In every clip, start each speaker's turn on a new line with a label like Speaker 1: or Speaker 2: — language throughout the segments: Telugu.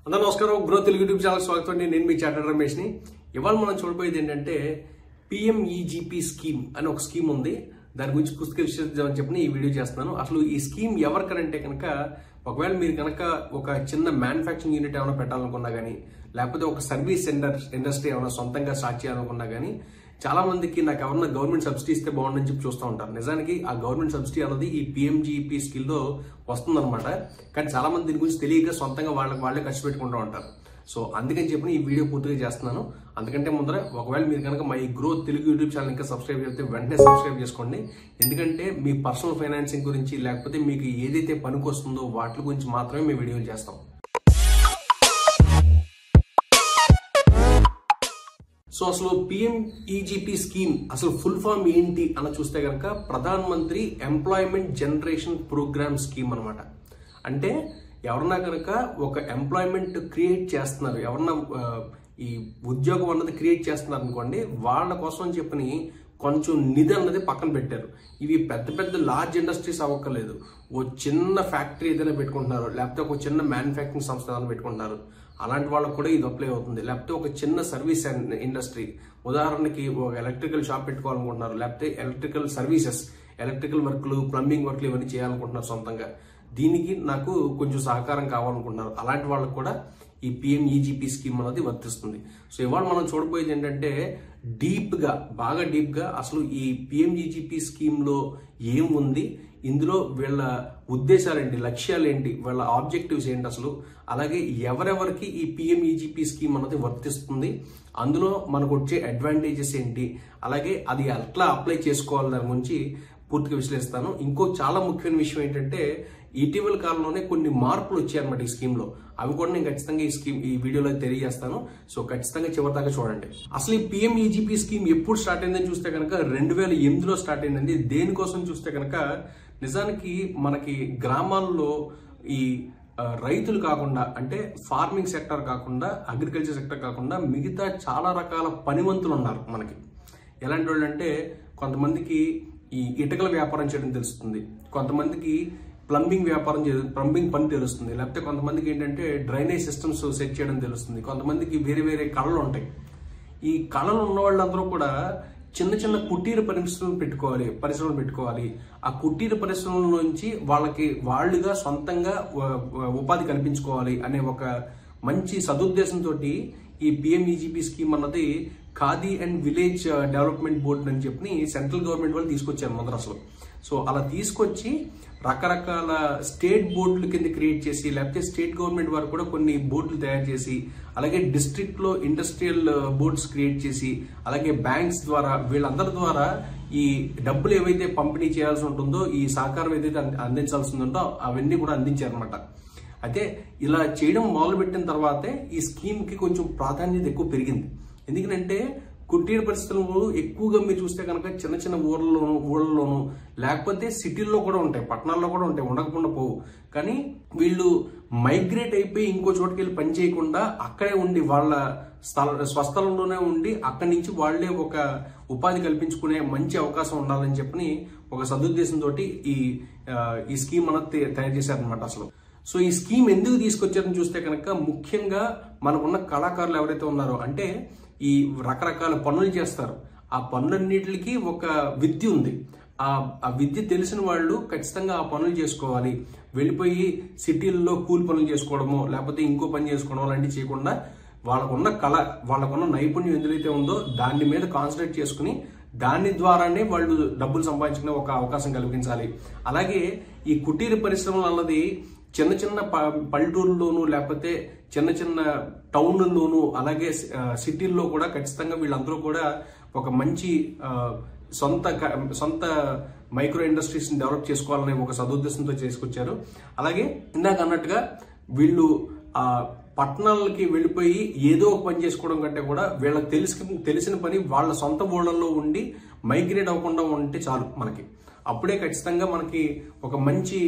Speaker 1: అందరూ నమస్కారం గ్రో తెలుగు యూట్యూబ్ ఛానల్ స్వాగతం అండి నేను మీ చాటర్ రమేష్ని ఇవాళ మనం చూడబోయేది ఏంటంటే పిఎంఈజీపీ స్కీమ్ అని ఒక స్కీమ్ ఉంది దాని గురించి పుస్తక విశ్లేషిద్దామని చెప్పి ఈ వీడియో చేస్తున్నాను అసలు ఈ స్కీమ్ ఎవరికనంటే కనుక ఒకవేళ మీరు కనుక ఒక చిన్న మ్యానుఫ్యాక్చరింగ్ యూనిట్ ఏమైనా పెట్టాలనుకున్నా కానీ లేకపోతే ఒక సర్వీస్ సెంటర్ ఇండస్ట్రీ ఏమైనా సొంతంగా స్టార్ట్ చేయాలనుకున్నా కానీ చాలా మందికి నాకు ఎవరన్నా గవర్నమెంట్ సబ్సిడీ ఇస్తే బాగుండని చెప్పి చూస్తూ ఉంటారు నిజానికి ఆ గవర్నమెంట్ సబ్సిడీ అనేది ఈ పిఎంజీపీ స్కిల్లో వస్తుందన్నమాట కానీ చాలా మంది దీని గురించి తెలియక సొంతంగా వాళ్ళకి వాళ్ళే ఖర్చు పెట్టుకుంటూ ఉంటారు సో అందుకని చెప్పి ఈ వీడియో పూర్తిగా చేస్తున్నాను అందుకంటే ముందర ఒకవేళ మీరు కనుక మా ఈ గ్రోత్ తెలుగు యూట్యూబ్ ఛానల్ ఇంకా సబ్స్క్రైబ్ చేస్తే వెంటనే సబ్స్క్రైబ్ చేసుకోండి ఎందుకంటే మీ పర్సనల్ ఫైనాన్సింగ్ గురించి లేకపోతే మీకు ఏదైతే పనికి వస్తుందో వాటి గురించి మాత్రమే మేము వీడియోలు చేస్తాం సో అసలు పిఎంఈజీపీ స్కీమ్ అసలు ఫుల్ ఫామ్ ఏంటి అని చూస్తే కనుక ప్రధాన్ మంత్రి ఎంప్లాయ్మెంట్ జనరేషన్ ప్రోగ్రామ్ స్కీమ్ అనమాట అంటే ఎవరన్నా కనుక ఒక ఎంప్లాయ్మెంట్ క్రియేట్ చేస్తున్నారు ఎవరన్నా ఆ, ఈ ఉద్యోగం అన్నది క్రియేట్ చేస్తున్నారు అనుకోండి వాళ్ళ కోసం అని చెప్పని కొంచెం నిధి అన్నది పక్కన పెట్టారు ఇవి పెద్ద పెద్ద లార్జ్ ఇండస్ట్రీస్ అవ్వక్కర్లేదు ఓ చిన్న ఫ్యాక్టరీ ఏదైనా పెట్టుకుంటున్నారు లేకపోతే ఒక చిన్న మ్యానుఫ్యాక్చరింగ్ సంస్థ ఏదైనా పెట్టుకుంటున్నారు అలాంటి వాళ్ళకు కూడా ఇది అప్లై అవుతుంది లేకపోతే ఒక చిన్న సర్వీస్ ఇండస్ట్రీ ఉదాహరణకి ఒక ఎలక్ట్రికల్ షాప్ పెట్టుకోవాలనుకుంటున్నారు లేకపోతే ఎలక్ట్రికల్ సర్వీసెస్ ఎలక్ట్రికల్ వర్క్లు ప్లంబింగ్ వర్క్లు ఇవన్నీ చేయాలనుకుంటున్నారు సొంతంగా దీనికి నాకు కొంచెం సహకారం కావాలనుకుంటున్నారు అలాంటి వాళ్ళకు కూడా ఈ పిఎంఈజీపీ స్కీమ్ అనేది వర్తిస్తుంది సో ఇవాళ మనం చూడబోయేది ఏంటంటే డీప్ గా బాగా డీప్ గా అసలు ఈ పిఎంఈజీపీ స్కీమ్ లో ఏం ఉంది ఇందులో వీళ్ళ ఉద్దేశాలు ఏంటి లక్ష్యాలు ఏంటి వీళ్ళ ఆబ్జెక్టివ్స్ ఏంటి అసలు అలాగే ఎవరెవరికి ఈ పిఎంఈజీపీ స్కీమ్ అన్నది వర్తిస్తుంది అందులో మనకు వచ్చే అడ్వాంటేజెస్ ఏంటి అలాగే అది ఎట్లా అప్లై చేసుకోవాలి దాని గురించి పూర్తిగా విశ్లేషిస్తాను ఇంకో చాలా ముఖ్యమైన విషయం ఏంటంటే ఇటీవల కాలంలోనే కొన్ని మార్పులు వచ్చాయన్నమాట ఈ స్కీమ్ లో అవి కూడా నేను ఖచ్చితంగా ఈ స్కీమ్ ఈ వీడియోలో తెలియజేస్తాను సో ఖచ్చితంగా చివరిదాకా చూడండి అసలు ఈ పిఎంఈజీపీ స్కీమ్ ఎప్పుడు స్టార్ట్ అయిందని చూస్తే కనుక రెండు వేల ఎనిమిదిలో స్టార్ట్ అయిందండి దేనికోసం చూస్తే కనుక నిజానికి మనకి గ్రామాల్లో ఈ ఆ, రైతులు కాకుండా అంటే ఫార్మింగ్ సెక్టర్ కాకుండా అగ్రికల్చర్ సెక్టర్ కాకుండా మిగతా చాలా రకాల పనివంతులు ఉన్నారు మనకి ఎలాంటి వాళ్ళు అంటే కొంతమందికి ఈ ఇటుకల వ్యాపారం చేయడం తెలుస్తుంది కొంతమందికి ప్లంబింగ్ వ్యాపారం చే- ప్లంబింగ్ పని తెలుస్తుంది లేకపోతే కొంతమందికి ఏంటంటే డ్రైనేజ్ సిస్టమ్స్ సెట్ చేయడం తెలుస్తుంది కొంతమందికి వేరే వేరే కళలు ఉంటాయి ఈ కళలు ఉన్న వాళ్ళందరూ కూడా చిన్న చిన్న కుటీర పరిశ్రమలు పెట్టుకోవాలి పరిశ్రమలు పెట్టుకోవాలి ఆ కుటీర పరిశ్రమల నుంచి వాళ్ళకి వాళ్ళుగా సొంతంగా వ- వ- ఉపాధి కల్పించుకోవాలి అనే ఒక మంచి సదుద్దేశంతో ఈ పిఎంఈజీపీ స్కీమ్ అన్నది Khadi and village development board అని చెప్పి సెంట్రల్ గవర్నమెంట్ వాళ్ళు తీసుకొచ్చారు మద్రాసులో సో అలా తీసుకొచ్చి రకరకాల స్టేట్ బోర్డుల కింద క్రియేట్ చేసి లేకపోతే స్టేట్ గవర్నమెంట్ వారు కూడా కొన్ని బోర్డులు తయారు చేసి అలాగే డిస్ట్రిక్ట్ లో ఇండస్ట్రియల్ బోర్డ్స్ క్రియేట్ చేసి అలాగే బ్యాంక్స్ ద్వారా వీళ్ళందరి ద్వారా ఈ డబ్బులు ఏవైతే పంపిణీ చేయాల్సి ఉంటుందో ఈ సహకారం ఏదైతే అంది- అందించాల్సి ఉందో అవన్నీ కూడా అందించారనమాట అయితే ఇలా చేయడం మొదలుపెట్టిన తర్వాతే ఈ స్కీమ్ కి కొంచెం ప్రాధాన్యత ఎక్కువ పెరిగింది ఎందుకంటే కుటీర పరిస్థితులు ఎక్కువగా మీరు చూస్తే కనుక చిన్న చిన్న ఊర్లలోను ఊళ్ళలోను లేకపోతే సిటీల్లో కూడా ఉంటాయి పట్టణాల్లో కూడా ఉంటాయి ఉండకుండా పోవు కానీ వీళ్ళు మైగ్రేట్ అయిపోయి ఇంకో చోటుకి వెళ్ళి పని చేయకుండా అక్కడే ఉండి వాళ్ళ స్థల స్వస్థలంలోనే ఉండి అక్కడి నుంచి వాళ్ళే ఒక ఉపాధి కల్పించుకునే మంచి అవకాశం ఉండాలని చెప్పని ఒక సదుద్దేశంతో ఈ ఆ, ఈ స్కీమ్ అన్నది తయారు చేశారనమాట అసలు సో ఈ స్కీమ్ ఎందుకు తీసుకొచ్చారని చూస్తే కనుక ముఖ్యంగా మనకున్న కళాకారులు ఎవరైతే ఉన్నారో అంటే ఈ రకరకాల పనులు చేస్తారు ఆ పనులన్నిటికి ఒక విద్య ఉంది ఆ ఆ విద్య తెలిసిన వాళ్ళు ఖచ్చితంగా ఆ పనులు చేసుకోవాలి వెళ్ళిపోయి సిటీల్లో కూలి పనులు చేసుకోవడమో లేకపోతే ఇంకో పని చేసుకోవడమో అలాంటివి చేయకుండా వాళ్ళకున్న కళ వాళ్ళకున్న నైపుణ్యం ఎందులైతే ఉందో దాని మీద కాన్సన్ట్రేట్ చేసుకుని దాని ద్వారానే వాళ్ళు డబ్బులు సంపాదించుకునే ఒక అవకాశం కలిగించాలి అలాగే ఈ కుటీర పరిశ్రమలు అన్నది చిన్న చిన్న ప- పల్లెటూరుల్లోనూ లేకపోతే చిన్న చిన్న టౌన్లలోనూ అలాగే ఆ, సిటీల్లో కూడా ఖచ్చితంగా వీళ్ళందరూ కూడా ఒక మంచి ఆ, సొంత క- సొంత మైక్రో ఇండస్ట్రీస్ డెవలప్ చేసుకోవాలనే ఒక సదుద్దేశంతో చేసుకొచ్చారు అలాగే ఇందాక అన్నట్టుగా వీళ్ళు ఆ పట్టణాలకి వెళ్ళిపోయి ఏదో ఒక పని చేసుకోవడం కంటే కూడా వీళ్ళకి తెలిసి తెలిసిన పని వాళ్ళ సొంత ఊళ్ళల్లో ఉండి మైగ్రేట్ అవ్వకుండా ఉంటే చాలు మనకి అప్పుడే ఖచ్చితంగా మనకి ఒక మంచి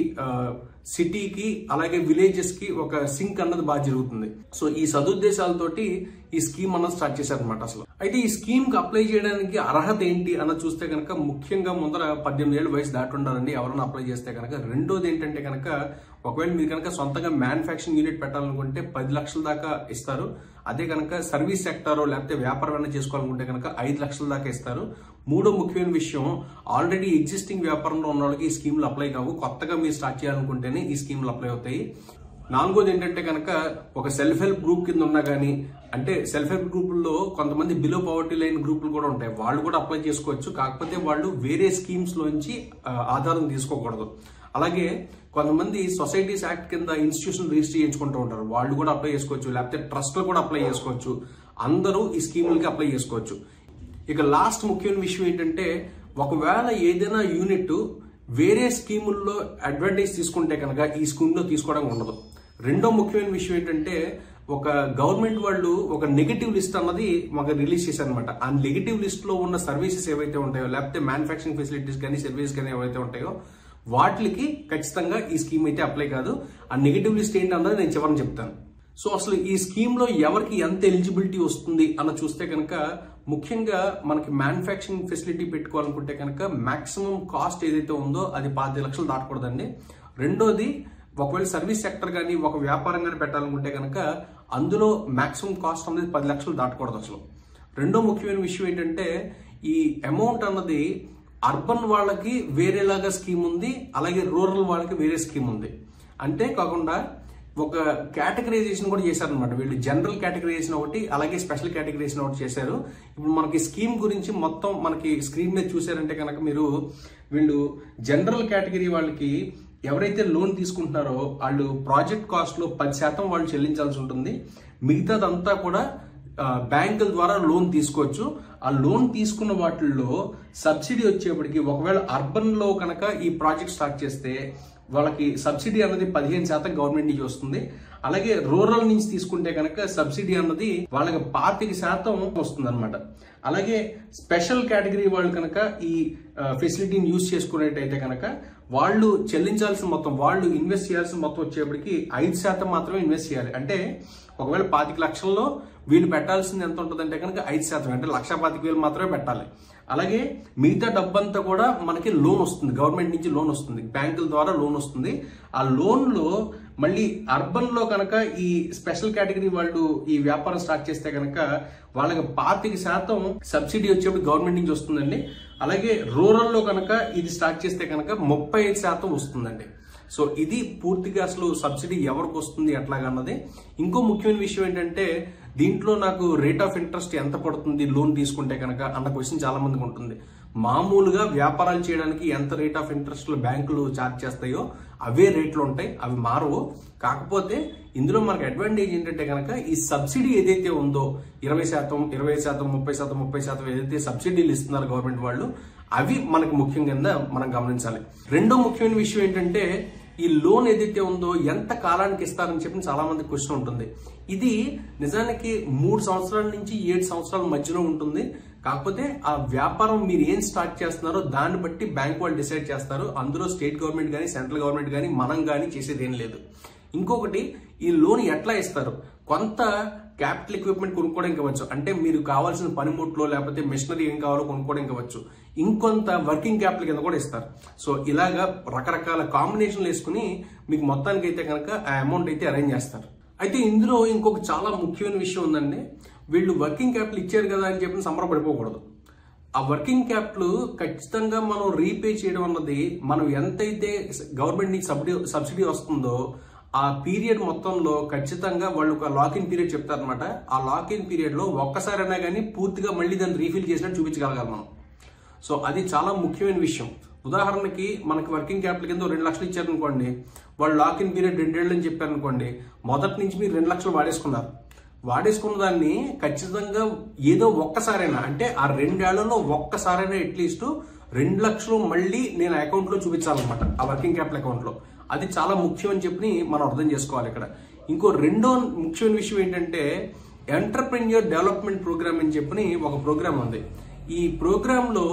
Speaker 1: సిటీకి అలాగే విలేజెస్ కి ఒక సింక్ అన్నది బాగా జరుగుతుంది సో ఈ సదుద్దేశాలతోటి ఈ స్కీమ్ అన్నది స్టార్ట్ చేశారనమాట అసలు అయితే ఈ స్కీమ్ కి అప్లై చేయడానికి అర్హత ఏంటి అన్నది చూస్తే కనుక ముఖ్యంగా ముందర పద్దెనిమిది ఏళ్ళ వయసు దాటి ఉండాలండి ఎవరైనా అప్లై చేస్తే కనుక రెండోది ఏంటంటే కనుక ఒకవేళ మీరు కనుక సొంతంగా మ్యానుఫ్యాక్చరింగ్ యూనిట్ పెట్టాలనుకుంటే పది లక్షల దాకా ఇస్తారు అదే కనుక సర్వీస్ సెక్టారో లేకపోతే వ్యాపారం ఏమైనా చేసుకోవాలనుకుంటే కనుక ఐదు లక్షల దాకా ఇస్తారు మూడో ముఖ్యమైన విషయం ఆల్రెడీ ఎగ్జిస్టింగ్ వ్యాపారంలో ఉన్న వాళ్ళకి ఈ స్కీమ్లు అప్లై కావు కొత్తగా మీరు స్టార్ట్ చేయాలనుకుంటేనే ఈ స్కీమ్లు అప్లై అవుతాయి నాలుగోది ఏంటంటే కనుక ఒక సెల్ఫ్ హెల్ప్ గ్రూప్ కింద ఉన్నా కానీ అంటే సెల్ఫ్ హెల్ప్ గ్రూపుల్లో కొంతమంది బిలో పవర్టీ లైన్ గ్రూపులు కూడా ఉంటాయి వాళ్ళు కూడా అప్లై చేసుకోవచ్చు కాకపోతే వాళ్ళు వేరే స్కీమ్స్ లోంచి ఆ, ఆధారం తీసుకోకూడదు అలాగే కొంతమంది సొసైటీస్ యాక్ట్ కింద ఇన్స్టిట్యూషన్ రిజిస్టర్ చేయించుకుంటూ ఉంటారు వాళ్ళు కూడా అప్లై చేసుకోవచ్చు లేకపోతే ట్రస్ట్లు కూడా అప్లై చేసుకోవచ్చు అందరూ ఈ స్కీములకి అప్లై చేసుకోవచ్చు ఇక లాస్ట్ ముఖ్యమైన విషయం ఏంటంటే ఒకవేళ ఏదైనా యూనిట్ వేరే స్కీముల్లో అడ్వాంటేజ్ తీసుకుంటే కనుక ఈ స్కీమ్లో తీసుకోవడం ఉండదు రెండో ముఖ్యమైన విషయం ఏంటంటే ఒక గవర్నమెంట్ వాళ్ళు ఒక నెగటివ్ లిస్ట్ అన్నది మాకు రిలీజ్ చేశారనమాట ఆ నెగటివ్ లిస్ట్ లో ఉన్న సర్వీసెస్ ఏవైతే ఉంటాయో లేకపోతే మ్యానుఫాక్చరింగ్ ఫెసిలిటీస్ కానీ సర్వీస్ కానీ ఏవైతే ఉంటాయో వాటికి ఖచ్చితంగా ఈ స్కీమ్ అయితే అప్లై కాదు ఆ నెగటివ్ లిస్ట్ ఏంటి అన్నది నేను చివరిని చెప్తాను సో అసలు ఈ స్కీమ్ లో ఎవరికి ఎంత ఎలిజిబిలిటీ వస్తుంది అన్న చూస్తే కనుక ముఖ్యంగా మనకి మ్యానుఫ్యాక్చరింగ్ ఫెసిలిటీ పెట్టుకోవాలనుకుంటే కనుక మాక్సిమం కాస్ట్ ఏదైతే ఉందో అది పాతి లక్షలు దాటకూడదండి రెండోది ఒకవేళ సర్వీస్ సెక్టర్ కానీ ఒక వ్యాపారం కానీ పెట్టాలనుకుంటే కనుక అందులో మాక్సిమం కాస్ట్ అనేది పది లక్షలు దాటకూడదు అసలు రెండో ముఖ్యమైన విషయం ఏంటంటే ఈ అమౌంట్ అన్నది అర్బన్ వాళ్ళకి వేరేలాగా స్కీమ్ ఉంది అలాగే రూరల్ వాళ్ళకి వేరే స్కీమ్ ఉంది అంతే కాకుండా ఒక కేటగరైజేషన్ కూడా చేశారనమాట వీళ్ళు జనరల్ కేటగరైజేషన్ ఒకటి అలాగే స్పెషల్ కేటగరైజేషన్ ఒకటి చేశారు ఇప్పుడు మనకి స్కీమ్ గురించి మొత్తం మనకి స్క్రీన్ మీద చూసారంటే కనుక మీరు వీళ్ళు జనరల్ కేటగిరీ వాళ్ళకి ఎవరైతే లోన్ తీసుకుంటున్నారో వాళ్ళు ప్రాజెక్ట్ కాస్ట్ లో పది శాతం వాళ్ళు చెల్లించాల్సి ఉంటుంది మిగతాదంతా కూడా ఆ, బ్యాంకుల ద్వారా లోన్ తీసుకోవచ్చు ఆ లోన్ తీసుకున్న వాటిల్లో సబ్సిడీ వచ్చేప్పటికి ఒకవేళ అర్బన్ లో కనుక ఈ ప్రాజెక్ట్ స్టార్ట్ చేస్తే వాళ్ళకి సబ్సిడీ అన్నది పదిహేను శాతం గవర్నమెంట్ నుంచి వస్తుంది అలాగే రూరల్ నుంచి తీసుకుంటే కనుక సబ్సిడీ అన్నది వాళ్ళకి పాతిక శాతం వస్తుంది అనమాట అలాగే స్పెషల్ కేటగిరీ వాళ్ళు కనుక ఈ ఫెసిలిటీని యూజ్ చేసుకునేటైతే కనుక వాళ్ళు చెల్లించాల్సిన మొత్తం వాళ్ళు ఇన్వెస్ట్ చేయాల్సిన మొత్తం వచ్చేప్పటికి ఐదు శాతం మాత్రమే ఇన్వెస్ట్ చేయాలి అంటే ఒకవేళ పాతిక లక్షల్లో వీళ్ళు పెట్టాల్సింది ఎంత ఉంటుందంటే కనుక ఐదు శాతం అంటే లక్ష పాతిక వేలు మాత్రమే పెట్టాలి అలాగే మిగతా డబ్బంతా కూడా మనకి లోన్ వస్తుంది గవర్నమెంట్ నుంచి లోన్ వస్తుంది బ్యాంకుల ద్వారా లోన్ వస్తుంది ఆ లోన్ లో మళ్ళీ అర్బన్ లో కనుక ఈ స్పెషల్ కేటగిరీ వాళ్ళు ఈ వ్యాపారం స్టార్ట్ చేస్తే కనుక వాళ్ళకి పాతిక శాతం సబ్సిడీ వచ్చేప్పుడు గవర్నమెంట్ నుంచి వస్తుందండి అలాగే రూరల్ లో కనుక ఇది స్టార్ట్ చేస్తే కనుక ముప్పై ఐదు శాతం వస్తుందండి సో ఇది పూర్తిగా అసలు సబ్సిడీ ఎవరికి వస్తుంది ఎట్లాగన్నది ఇంకో ముఖ్యమైన విషయం ఏంటంటే దీంట్లో నాకు రేట్ ఆఫ్ ఇంట్రెస్ట్ ఎంత పడుతుంది లోన్ తీసుకుంటే కనుక అన్న క్వశ్చన్ చాలా మందికి ఉంటుంది మామూలుగా వ్యాపారాలు చేయడానికి ఎంత రేట్ ఆఫ్ ఇంట్రెస్ట్ బ్యాంకులు ఛార్జ్ చేస్తాయో అవే రేట్లు ఉంటాయి అవి మారవు కాకపోతే ఇందులో మనకు అడ్వాంటేజ్ ఏంటంటే కనుక ఈ సబ్సిడీ ఏదైతే ఉందో ఇరవై శాతం ఇరవై శాతం ముప్పై శాతం ముప్పై శాతం ఏదైతే సబ్సిడీలు ఇస్తున్నారు గవర్నమెంట్ వాళ్ళు అవి మనకు ముఖ్యం కింద మనం గమనించాలి రెండో ముఖ్యమైన విషయం ఏంటంటే ఈ లోన్ ఏదైతే ఉందో ఎంత కాలానికి ఇస్తారని చెప్పి చాలా మంది క్వశ్చన్ ఉంటుంది ఇది నిజానికి మూడు సంవత్సరాల నుంచి ఏడు సంవత్సరాల మధ్యలో ఉంటుంది కాకపోతే ఆ వ్యాపారం మీరు ఏం స్టార్ట్ చేస్తున్నారో దాన్ని బట్టి బ్యాంక్ వాళ్ళు డిసైడ్ చేస్తారు అందులో స్టేట్ గవర్నమెంట్ కానీ సెంట్రల్ గవర్నమెంట్ కానీ మనం కానీ చేసేది ఏం లేదు ఇంకొకటి ఈ లోన్ ఎట్లా ఇస్తారు కొంత క్యాపిటల్ ఎక్విప్మెంట్ కొనుక్కోవడానికి ఇవ్వచ్చు అంటే మీరు కావాల్సిన పనిముట్లో లేకపోతే మిషనరీ ఏం కావాలో కొనుక్కోవడానికి ఇవ్వచ్చు ఇంకొంత వర్కింగ్ క్యాపిటల్ కింద కూడా ఇస్తారు సో ఇలాగా రకరకాల కాంబినేషన్లు వేసుకుని మీకు మొత్తానికి అయితే కనుక ఆ అమౌంట్ అయితే అరేంజ్ చేస్తారు అయితే ఇందులో ఇంకొక చాలా ముఖ్యమైన విషయం ఉందండి వీళ్ళు వర్కింగ్ క్యాపిటల్ ఇచ్చారు కదా అని చెప్పి సంబరపడిపోకూడదు ఆ వర్కింగ్ క్యాపిటల్ ఖచ్చితంగా మనం రీపే చేయడం అన్నది మనం ఎంతైతే గవర్నమెంట్ నుంచి సబ్సిడీ సబ్సిడీ వస్తుందో ఆ పీరియడ్ మొత్తంలో ఖచ్చితంగా వాళ్ళు ఒక లాకిన్ పీరియడ్ చెప్తారనమాట ఆ లాకిన్ పీరియడ్ లో ఒక్కసారైనా కానీ పూర్తిగా మళ్ళీ దాన్ని రీఫిల్ చేసినట్టు చూపించగలగాలి మనం సో అది చాలా ముఖ్యమైన విషయం ఉదాహరణకి మనకి వర్కింగ్ క్యాపిటల్ కింద ఓ రెండు లక్షలు ఇచ్చారనుకోండి వాళ్ళు లాకిన్ పీరియడ్ రెండేళ్ళు అని చెప్పారనుకోండి మొదటి నుంచి మీరు రెండు లక్షలు వాడేసుకున్నారు వాడేసుకున్న దాన్ని ఖచ్చితంగా ఏదో ఒక్కసారైనా అంటే ఆ రెండేళ్లలో ఒక్కసారైనా అట్లీస్ట్ రెండు లక్షలు మళ్ళీ నేను అకౌంట్ లో చూపించాలన్నమాట ఆ వర్కింగ్ క్యాపిటల్ అకౌంట్ లో అది చాలా ముఖ్యం అని చెప్పి మనం అర్థం చేసుకోవాలి ఇక్కడ ఇంకో రెండో ముఖ్యమైన విషయం ఏంటంటే ఎంటర్ప్రెన్యూర్ డెవలప్మెంట్ ప్రోగ్రామ్ అని చెప్పి ఒక ప్రోగ్రామ్ ఉంది ఈ ప్రోగ్రామ్ లో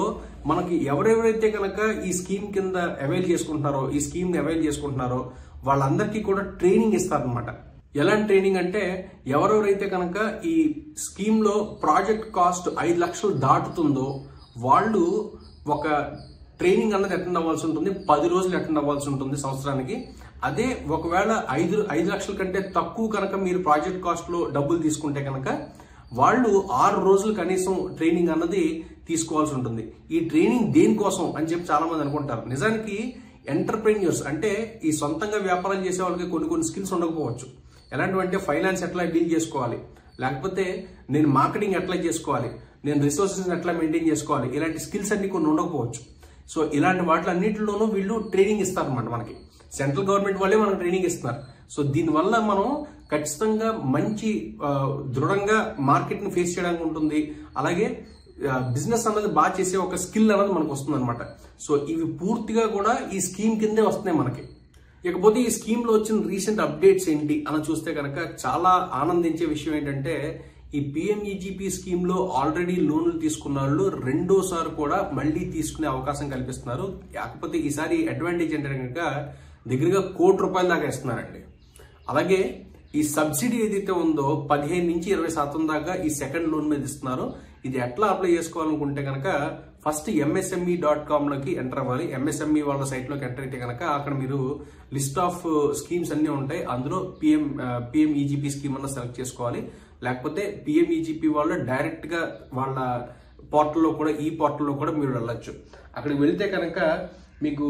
Speaker 1: మనకి ఎవరెవరైతే కనుక ఈ స్కీమ్ కింద అవైల్ చేసుకుంటున్నారో ఈ స్కీమ్ ని అవైల్ చేసుకుంటున్నారో వాళ్ళందరికీ కూడా ట్రైనింగ్ ఇస్తారనమాట ఎలాంటి ట్రైనింగ్ అంటే ఎవరెవరైతే కనుక ఈ స్కీమ్ లో ప్రాజెక్ట్ కాస్ట్ ఐదు లక్షలు దాటుతుందో వాళ్ళు ఒక ట్రైనింగ్ అన్నది అటెండ్ అవ్వాల్సి ఉంటుంది పది రోజులు అటెండ్ అవ్వాల్సి ఉంటుంది సంవత్సరానికి అదే ఒకవేళ ఐదు ఐదు లక్షల కంటే తక్కువ కనుక మీరు ప్రాజెక్ట్ కాస్ట్ లో డబ్బులు తీసుకుంటే కనుక వాళ్ళు ఆరు రోజులు కనీసం ట్రైనింగ్ అన్నది తీసుకోవాల్సి ఉంటుంది ఈ ట్రైనింగ్ దేనికోసం అని చెప్పి చాలా మంది అనుకుంటారు నిజానికి ఎంటర్ప్రెన్యూర్స్ అంటే ఈ సొంతంగా వ్యాపారం చేసే వాళ్ళకి కొన్ని కొన్ని స్కిల్స్ ఉండకపోవచ్చు ఎలాంటివంటే ఫైనాన్స్ ఎట్లా డీల్ చేసుకోవాలి లేకపోతే నేను మార్కెటింగ్ ఎట్లా చేసుకోవాలి నేను రిసోర్సెస్ ఎట్లా మెయింటైన్ చేసుకోవాలి ఇలాంటి స్కిల్స్ అన్ని కొన్ని ఉండకపోవచ్చు సో ఇలాంటి వాటిలన్నింటిలోనూ వీళ్ళు ట్రైనింగ్ ఇస్తారన్నమాట మనకి సెంట్రల్ గవర్నమెంట్ వాళ్ళే మనకు ట్రైనింగ్ ఇస్తున్నారు సో దీనివల్ల మనం ఖచ్చితంగా మంచి ఆ, దృఢంగా మార్కెట్ని ఫేస్ చేయడానికి ఉంటుంది అలాగే బిజినెస్ అన్నది బాగా చేసే ఒక స్కిల్ అన్నది మనకు వస్తుంది అనమాట సో ఇవి పూర్తిగా కూడా ఈ స్కీమ్ కిందే వస్తున్నాయి మనకి ఇకపోతే ఈ స్కీమ్ లో వచ్చిన రీసెంట్ అప్డేట్స్ ఏంటి అని చూస్తే కనుక చాలా ఆనందించే విషయం ఏంటంటే ఈ పిఎంఈజీపీ స్కీమ్ లో ఆల్రెడీ లోన్లు తీసుకున్న వాళ్ళు రెండోసారి కూడా మళ్ళీ తీసుకునే అవకాశం కల్పిస్తున్నారు కాకపోతే ఈసారి అడ్వాంటేజ్ ఏంటంటే కనుక దగ్గరగా కోటి రూపాయల దాకా ఇస్తున్నారండి అలాగే ఈ సబ్సిడీ ఏదైతే ఉందో పదిహేను నుంచి ఇరవై శాతం దాకా ఈ సెకండ్ లోన్ మీద ఇస్తున్నారు ఇది ఎట్లా అప్లై చేసుకోవాలనుకుంటే కనుక ఫస్ట్ ఎంఎస్ఎంఈ డాట్ కామ్ లోకి ఎంటర్ అవ్వాలి ఎంఎస్ఎంఈ వాళ్ళ సైట్ లోకి ఎంటర్ అయితే కనుక అక్కడ మీరు లిస్ట్ ఆఫ్ స్కీమ్స్ అన్ని ఉంటాయి అందులో పిఎం పిఎం ఈజీపీ స్కీమ్ అన్న సెలెక్ట్ చేసుకోవాలి లేకపోతే పిఎం ఈజీపీ వాళ్ళు డైరెక్ట్ గా వాళ్ళ పోర్టల్లో కూడా ఈ పోర్టల్లో కూడా మీరు వెళ్ళొచ్చు అక్కడికి వెళ్తే కనుక మీకు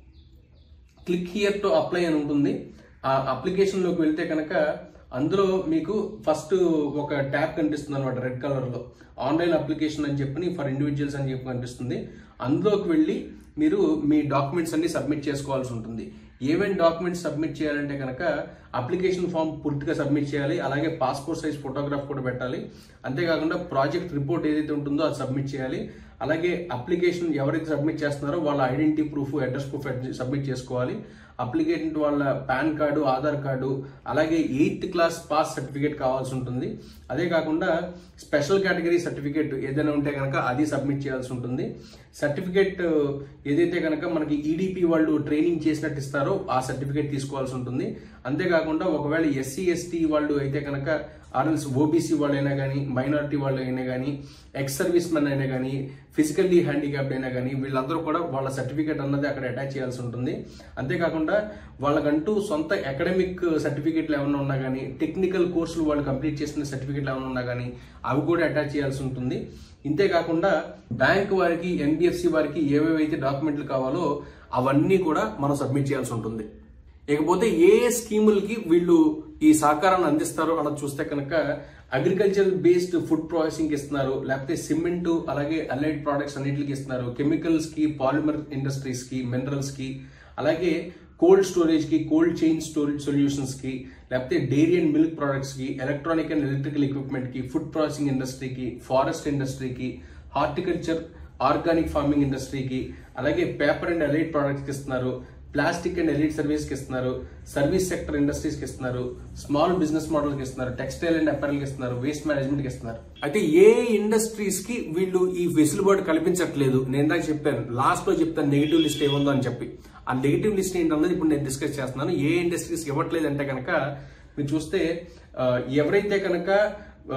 Speaker 1: క్లిక్ హియర్ టు అప్లై అని ఉంటుంది ఆ అప్లికేషన్ లోకి వెళ్తే కనుక అందులో మీకు ఫస్ట్ ఒక ట్యాబ్ కనిపిస్తుంది అనమాట రెడ్ కలర్ లో ఆన్లైన్ అప్లికేషన్ అని చెప్పి ఫర్ ఇండివిజువల్స్ అని చెప్పి కనిపిస్తుంది అందులోకి వెళ్ళి మీరు మీ డాక్యుమెంట్స్ అన్ని సబ్మిట్ చేసుకోవాల్సి ఉంటుంది ఏమేమి డాక్యుమెంట్స్ సబ్మిట్ చేయాలంటే కనుక అప్లికేషన్ ఫామ్ పూర్తిగా సబ్మిట్ చేయాలి అలాగే పాస్పోర్ట్ సైజ్ ఫోటోగ్రాఫ్ కూడా పెట్టాలి అంతేకాకుండా ప్రాజెక్ట్ రిపోర్ట్ ఏదైతే ఉంటుందో అది సబ్మిట్ చేయాలి అలాగే అప్లికేషన్ ఎవరైతే సబ్మిట్ చేస్తున్నారో వాళ్ళ identity proof address proof submit చేసుకోవాలి అప్లికేటెంట్ వాళ్ళ పాన్ కార్డు ఆధార్ కార్డు అలాగే ఎయిత్ క్లాస్ పాస్ సర్టిఫికేట్ కావాల్సి ఉంటుంది అదే కాకుండా స్పెషల్ కేటగిరీ సర్టిఫికేట్ ఏదైనా ఉంటే కనుక అది సబ్మిట్ చేయాల్సి ఉంటుంది సర్టిఫికేట్ ఏదైతే కనుక మనకి ఈడిపి వాళ్ళు ట్రైనింగ్ చేసినట్టు ఇస్తారో ఆ సర్టిఫికేట్ తీసుకోవాల్సి ఉంటుంది అంతేకాకుండా ఒకవేళ ఎస్సీ ఎస్టీ వాళ్ళు అయితే కనుక ఆర్ఎల్స్ ఓబీసీ వాళ్ళైనా కానీ మైనారిటీ వాళ్ళు అయినా కానీ ఎక్స్ సర్వీస్ మెన్ అయినా కానీ ఫిజికల్లీ హ్యాండిక్యాప్డ్ అయినా కానీ వీళ్ళందరూ కూడా వాళ్ళ సర్టిఫికేట్ అన్నది అక్కడ అటాచ్ చేయాల్సి ఉంటుంది అంతేకాకుండా వాళ్ళకంటూ సొంత అకాడమిక్ సర్టిఫికేట్లు ఏమైనా ఉన్నా కానీ టెక్నికల్ కోర్సులు వాళ్ళు కంప్లీట్ చేసిన సర్టిఫికేట్లు ఏమైనా ఉన్నా కానీ అవి కూడా అటాచ్ చేయాల్సి ఉంటుంది ఇంతే కాకుండా బ్యాంక్ వారికి ఎన్బిఎఫ్సి వారికి ఏవేవైతే డాక్యుమెంట్లు కావాలో అవన్నీ కూడా మనం సబ్మిట్ చేయాల్సి ఉంటుంది ఇకపోతే ఏ ఏ స్కీములకి వీళ్ళు ఈ సహకారాన్ని అందిస్తారు అన్నది చూస్తే కనుక అగ్రికల్చర్ బేస్డ్ ఫుడ్ ప్రాసెసింగ్ ఇస్తున్నారు లేకపోతే సిమెంట్ అలాగే అలైడ్ ప్రోడక్ట్స్ అన్నిటికి ఇస్తున్నారు కెమికల్స్ కి పాలిమర్ ఇండస్ట్రీస్ కి మినరల్స్ కి అలాగే కోల్డ్ స్టోరేజ్ కి కోల్డ్ చైన్ స్టోరేజ్ సొల్యూషన్స్ కి లేకపోతే డైరీ అండ్ మిల్క్ ప్రొడక్ట్స్ కి ఎలక్ట్రానిక్ అండ్ ఎలక్ట్రికల్ ఎక్విప్మెంట్ కి ఫుడ్ ప్రాసెసింగ్ ఇండస్ట్రీకి ఫారెస్ట్ ఇండస్ట్రీకి హార్టికల్చర్ ఆర్గానిక్ ఫార్మింగ్ ఇండస్ట్రీకి అలాగే పేపర్ అండ్ ఎలైట్ ప్రొడక్ట్స్ కి ఇస్తున్నారు ప్లాస్టిక్ అండ్ ఎలిట్ సర్వీస్ కి ఇస్తున్నారు సర్వీస్ సెక్టర్ ఇండస్ట్రీస్ కి ఇస్తున్నారు స్మాల్ బిజినెస్ మోడల్ కి ఇస్తున్నారు టెక్స్టైల్ అండ్ అపారల్ కి ఇస్తున్నారు వేస్ట్ మేనేజ్మెంట్ కి ఇస్తున్నారు అయితే ఏ ఇండస్ట్రీస్ కి వీళ్ళు ఈ వెసులుబాటు కల్పించట్లేదు నేను ఇందాక చెప్పాను లాస్ట్ లో చెప్తాను నెగిటివ్ లిస్ట్ ఏముందో అని చెప్పి ఆ నెగిటివ్ లిస్ట్ ఏంటన్నది ఇప్పుడు నేను డిస్కస్ చేస్తున్నాను ఏ ఇండస్ట్రీస్ ఇవ్వట్లేదు అంటే కనుక మీరు చూస్తే ఆ, ఎవరైతే కనుక ఆ,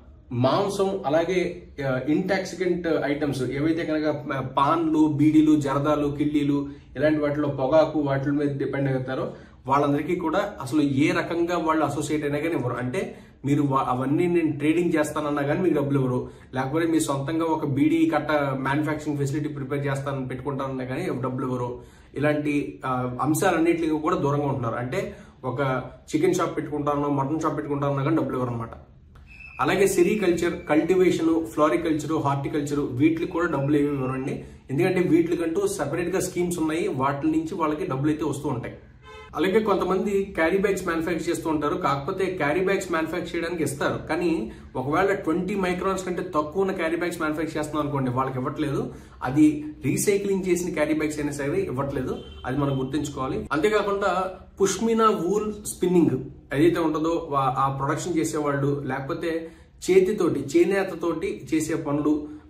Speaker 1: మాంసం అలాగే ఇంటాక్సికెంట్ ఐటమ్స్ ఏవైతే కనుక ఆ, పాన్లు బీడీలు జరదాలు కిళ్ళీలు ఇలాంటి వాటిలో పొగాకు వాటి మీద డిపెండ్ అవుతారో వాళ్ళందరికీ కూడా అసలు ఏ రకంగా వాళ్ళు అసోసియేట్ అయినా కానీ ఇవ్వరు అంటే మీరు వా- అవన్నీ నేను ట్రేడింగ్ చేస్తానన్నా కానీ మీకు డబ్బులు ఇవ్వరు లేకపోతే మీ సొంతంగా ఒక బీడీ కట్ట మ్యానుఫ్యాక్చరింగ్ ఫెసిలిటీ ప్రిపేర్ చేస్తానని పెట్టుకుంటానన్నా కానీ డబ్బులు ఇవ్వరు ఇలాంటి ఆ, అంశాలన్నింటికి కూడా దూరంగా ఉంటున్నారు అంటే ఒక చికెన్ షాప్ పెట్టుకుంటానో మటన్ షాప్ పెట్టుకుంటానన్నా కానీ డబ్బులు ఇవ్వరు అనమాట అలాగే సెరికల్చర్ కల్టివేషన్ ఫ్లోరికల్చర్ హార్టికల్చర్ వీటికి కూడా డబ్బులు ఏమి ఇవ్వరండి ఎందుకంటే వీటికంటూ సెపరేట్ గా స్కీమ్స్ ఉన్నాయి వాటి నుంచి వాళ్ళకి డబ్బులు అయితే వస్తూ ఉంటాయి అలాగే కొంతమంది క్యారీ బ్యాగ్స్ మ్యానుఫ్యాక్చర్ చేస్తూ ఉంటారు కాకపోతే క్యారీ బ్యాగ్స్ మ్యానుఫ్యాక్చర్ చేయడానికి ఇస్తారు కానీ ఒకవేళ ట్వంటీ మైక్రాన్స్ కంటే తక్కువ ఉన్న క్యారీ బ్యాగ్స్ మ్యానుఫ్యాక్చర్ చేస్తున్నాం అనుకోండి వాళ్ళకి ఇవ్వట్లేదు అది రీసైక్లింగ్ చేసిన క్యారీ బ్యాగ్స్ అయినా సరే ఇవ్వట్లేదు అది మనం గుర్తుంచుకోవాలి అంతేకాకుండా పుష్మినా వూల్ స్పిన్నింగ్ ఏదైతే ఉంటుందో వా- ఆ ప్రొడక్షన్ చేసేవాళ్ళు లేకపోతే చేతితోటి చేనేతతోటి చేసే పనులు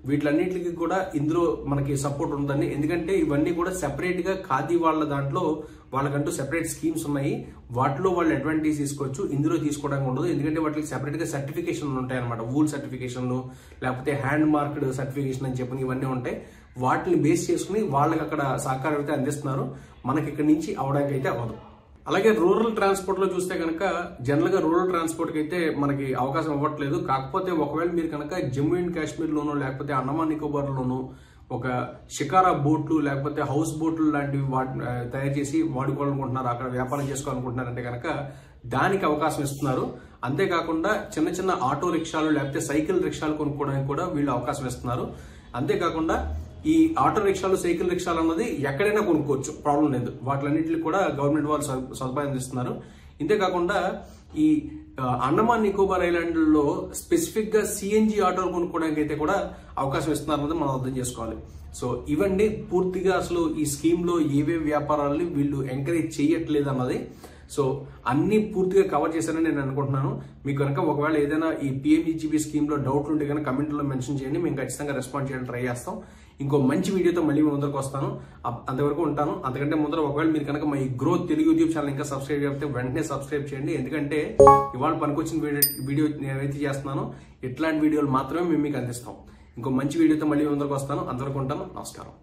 Speaker 1: వీటిలన్నిటికీ కూడా ఇందులో మనకి సపోర్ట్ ఉందని ఎందుకంటే ఇవన్నీ కూడా సెపరేట్ గా ఖాదీ వాళ్ళ దాంట్లో వాళ్ళకంటూ సెపరేట్ స్కీమ్స్ ఉన్నాయి వాటిలో వాళ్ళు అడ్వాంటేజ్ తీసుకోవచ్చు ఇందులో తీసుకోవడానికి ఉండదు ఎందుకంటే వాటికి సెపరేట్ గా సర్టిఫికేషన్ ఉంటాయి అనమాట వూల్ సర్టిఫికేషన్ లేకపోతే హ్యాండ్ మార్క్డ్ సర్టిఫికేషన్ అని చెప్పి ఇవన్నీ ఉంటాయి వాటిని బేస్ చేసుకుని వాళ్ళకి అక్కడ సహకారం అయితే అందిస్తున్నారు మనకి ఇక్కడ నుంచి అవడానికి అయితే అవ్వదు అలాగే రూరల్ ట్రాన్స్పోర్ట్ లో చూస్తే కనుక జనరల్ గా రూరల్ ట్రాన్స్పోర్ట్ కి అయితే మనకి అవకాశం ఇవ్వట్లేదు కాకపోతే ఒకవేళ మీరు కనుక జమ్మూ అండ్ కాశ్మీర్ లోనో లేకపోతే అండమాన్ నికోబార్ లోనో ఒక షికారా బోట్లు లేకపోతే హౌస్ బోట్లు లాంటివి వాటి ఆ, తయారు చేసి వాడుకోవాలనుకుంటున్నారు అక్కడ వ్యాపారం చేసుకోవాలనుకుంటున్నారంటే కనుక దానికి అవకాశం ఇస్తున్నారు అంతేకాకుండా చిన్న చిన్న ఆటో రిక్షాలు లేకపోతే సైకిల్ రిక్షాలు కొనుక్కోవడానికి కూడా వీళ్ళు అవకాశం ఇస్తున్నారు అంతేకాకుండా ఈ ఆటో రిక్షాలు సైకిల్ రిక్షాలు అన్నది ఎక్కడైనా కొనుక్కోవచ్చు ప్రాబ్లం లేదు వాటిలన్నింటికి కూడా గవర్నమెంట్ వాళ్ళు సదు- సదుపాయం ఇస్తున్నారు ఇంతేకాకుండా ఈ ఆ, అండమాన్ నికోబార్ ఐలాండ్లో స్పెసిఫిక్ గా సిఎన్జి ఆటోలు కొనుక్కోవడానికి అయితే కూడా అవకాశం ఇస్తున్నారు అన్నది మనం అర్థం చేసుకోవాలి సో ఇవన్నీ పూర్తిగా అసలు ఈ స్కీమ్ లో ఏవే వ్యాపారాలని వీళ్ళు ఎంకరేజ్ చేయట్లేదు అన్నది సో అన్ని పూర్తిగా కవర్ చేశానని నేను అనుకుంటున్నాను మీకు కనుక ఒకవేళ ఏదైనా ఈ పిఎంఈజీబీ స్కీమ్ లో డౌట్లు ఉంటే కనుక కమెంట్ లో మెన్షన్ చేయండి మేము ఖచ్చితంగా రెస్పాండ్ చేయడానికి ట్రై చేస్తాం ఇంకో మంచి వీడియోతో మళ్ళీ మీ ముందరకు వస్తాను అప్- అంతవరకు ఉంటాను అంతకంటే ముందర ఒకవేళ మీరు కనుక మా ఈ గ్రోత్ తెలుగు యూట్యూబ్ ఛానల్ ఇంకా సబ్స్క్రైబ్ చేస్తే వెంటనే సబ్స్క్రైబ్ చేయండి ఎందుకంటే ఇవాళ పనికొచ్చిన వీడియో వీడియో నేనైతే చేస్తున్నాను ఇట్లాంటి వీడియోలు మాత్రమే మేము మీకు అందిస్తాం ఇంకో మంచి వీడియోతో మళ్ళీ మీ ముందరకు వస్తాను అంతవరకు ఉంటాను నమస్కారం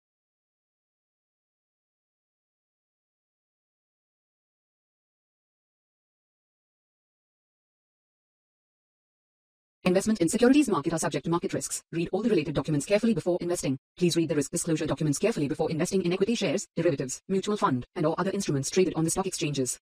Speaker 2: Investment in securities market are subject to market risks. Read all the related documents carefully before investing. Please read the risk disclosure documents carefully before investing in equity shares, derivatives, mutual fund, and or other instruments traded on the stock exchanges.